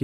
okay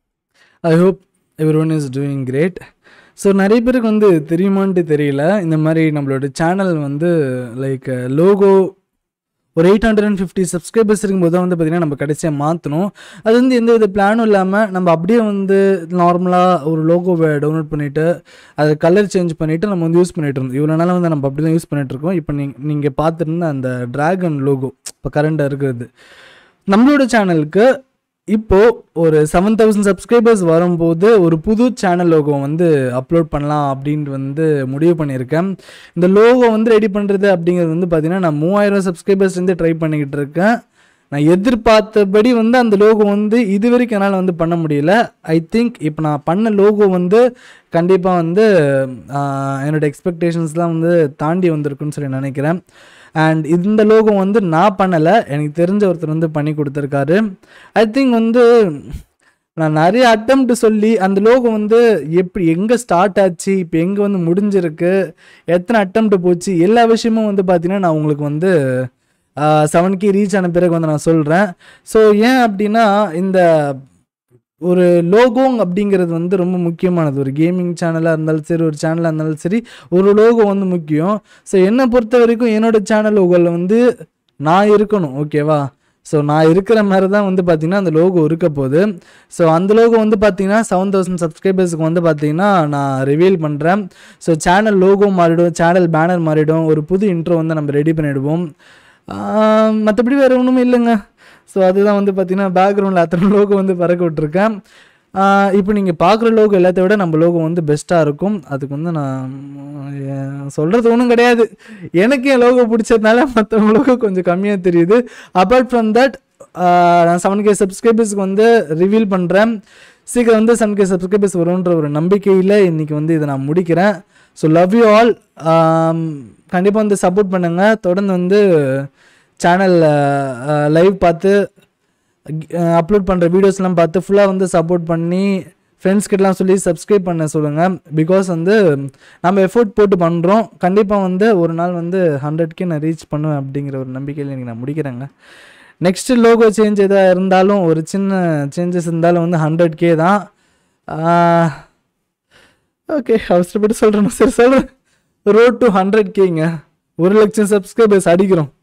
I hope everyone is doing great so நிறைய பேருக்கு வந்து தெரியுமான்ட்டு தெரியல இந்த மாதிரி நம்மளோட சேனல் வந்து லைக் லோகோ ஒரு eight hundred and fifty subscribers இருக்கும்போது தான் வந்து பார்த்திங்கன்னா நம்ம கடைசியாக மாற்றணும் அது வந்து எந்த வித பிளானும் இல்லாமல் நம்ம அப்படியே வந்து நார்மலாக ஒரு லோகோவை டவுன்லோட் பண்ணிவிட்டு அதை கலர் சேஞ்ச் பண்ணிவிட்டு நம்ம வந்து யூஸ் பண்ணிட்டு இருந்தோம் இவ்வளோ நாளாக வந்து நம்ம அப்படி தான் யூஸ் பண்ணிட்டு இருக்கோம் இப்போ நீங்கள் நீங்கள் பார்த்துருந்த அந்த ட்ராகன் லோகோ இப்போ கரண்டாக இருக்கிறது நம்மளோட சேனலுக்கு இப்போது ஒரு செவன் தௌசண்ட் சப்ஸ்கிரைபர்ஸ் வரும்போது ஒரு புது சேனல் லோகோ வந்து அப்லோட் பண்ணலாம் அப்படின்ட்டு வந்து முடிவு பண்ணியிருக்கேன் இந்த லோகோ வந்து ரெடி பண்ணுறது அப்படிங்கிறது வந்து பார்த்திங்கன்னா நான் மூவாயிரம் சப்ஸ்கிரைபர்ஸ் வந்து ட்ரை பண்ணிக்கிட்டு இருக்கேன் நான் எதிர்பார்த்தபடி வந்து அந்த லோகோ வந்து இது வரைக்கும் என்னால் வந்து பண்ண முடியல ஐ திங்க் இப்போ நான் பண்ண லோகோ வந்து கண்டிப்பாக வந்து ஆஹ், என்னோட எக்ஸ்பெக்டேஷன்ஸ்லாம் வந்து தாண்டி வந்திருக்குன்னு சொல்லி நினைக்கிறேன் அண்ட் இந்த லோகோ வந்து நான் பண்ணலை எனக்கு தெரிஞ்ச ஒருத்தர் வந்து பண்ணி கொடுத்துருக்காரு ஐ திங்க் வந்து நான் நிறைய அட்டம்ப்ட் சொல்லி அந்த லோகோ வந்து எப்படி எங்கே ஸ்டார்ட் ஆச்சு இப்போ எங்கே வந்து முடிஞ்சிருக்கு எத்தனை அட்டம்ப்ட் போச்சு எல்லா விஷயமும் வந்து பார்த்தீங்கன்னா நான் உங்களுக்கு வந்து செவன் கே ரீச் ஆன பிறகு வந்து நான் சொல்கிறேன் ஸோ ஏன் அப்படின்னா இந்த ஒரு லோகோ அப்படிங்கிறது வந்து ரொம்ப முக்கியமானது ஒரு கேமிங் சேனலாக இருந்தாலும் சரி ஒரு சேனலாக இருந்தாலும் சரி ஒரு லோகோ வந்து முக்கியம் ஸோ என்னை பொறுத்த வரைக்கும் என்னோட சேனல் லோகோவில் வந்து நான் இருக்கணும் ஓகேவா ஸோ நான் இருக்கிற மாதிரி தான் வந்து பார்த்திங்கன்னா அந்த லோகோ இருக்க போகுது ஸோ அந்த லோகோ வந்து பார்த்திங்கன்னா செவன் தௌசண்ட் சப்ஸ்கிரைபர்ஸ்க்கு வந்து பார்த்திங்கன்னா நான் ரிவீல் பண்ணுறேன் ஸோ சேனல் லோகோ மாறிடும் சேனல் பேனர் மாறிடும் ஒரு புது இன்ட்ரோ வந்து நம்ம ரெடி பண்ணிவிடுவோம் மற்றபடி வேறு ஒன்றும் இல்லைங்க ஸோ அதுதான் வந்து பார்த்திங்கன்னா பேக்ரவுண்டில் அத்தனை லோகோ வந்து பறக்க விட்ருக்கேன் இப்போ நீங்கள் பார்க்குற லோகோ எல்லாத்த விட நம்ம லோகோ வந்து பெஸ்ட்டாக இருக்கும் அதுக்கு வந்து நான் சொல்கிறது ஒன்றும் கிடையாது எனக்கு என் லோகோ பிடிச்சதுனால மற்றவங்க லோகோ கொஞ்சம் கம்மியாக தெரியுது அப்பார்ட் ஃப்ரம் தட் நான் செவன் கே சப்ஸ்கிரைபர்ஸ்க்கு வந்து ரிவீல் பண்ணுறேன் சீக்கிரம் வந்து செவன் கே சப்ஸ்கிரைபர்ஸ் வரும்ன்ற ஒரு நம்பிக்கையில் இன்றைக்கி வந்து இதை நான் முடிக்கிறேன் ஸோ லவ் யூ ஆல் கண்டிப்பாக வந்து சப்போர்ட் பண்ணுங்கள் தொடர்ந்து வந்து சேனலில் லைவ் பார்த்து அப்லோட் பண்ணுற வீடியோஸ்லாம் பார்த்து ஃபுல்லாக வந்து சப்போர்ட் பண்ணி ஃப்ரெண்ட்ஸ் கிட்டலாம் சொல்லி சப்ஸ்கிரைப் பண்ண சொல்லுங்கள் பிகாஸ் வந்து நம்ம எஃபோர்ட் போட்டு பண்ணுறோம் கண்டிப்பாக வந்து ஒரு நாள் வந்து ஹண்ட்ரட்கே நான் ரீச் பண்ணுவேன் அப்படிங்கிற ஒரு நம்பிக்கையில் எனக்கு நான் முடிக்கிறேங்க நெக்ஸ்ட்டு லோகோ சேஞ்ச் எதாக இருந்தாலும் ஒரு சின்ன சேஞ்சஸ் இருந்தாலும் வந்து ஹண்ட்ரட் கே தான் ஓகே அவசரப்பட்டு சொல்கிறேன் சரி சொல்கிறேன் ரோட் டு ஹண்ட்ரட் கேங்க ஒரு லட்சம் சப்ஸ்கிரைபர்ஸ் அடிக்கிறோம்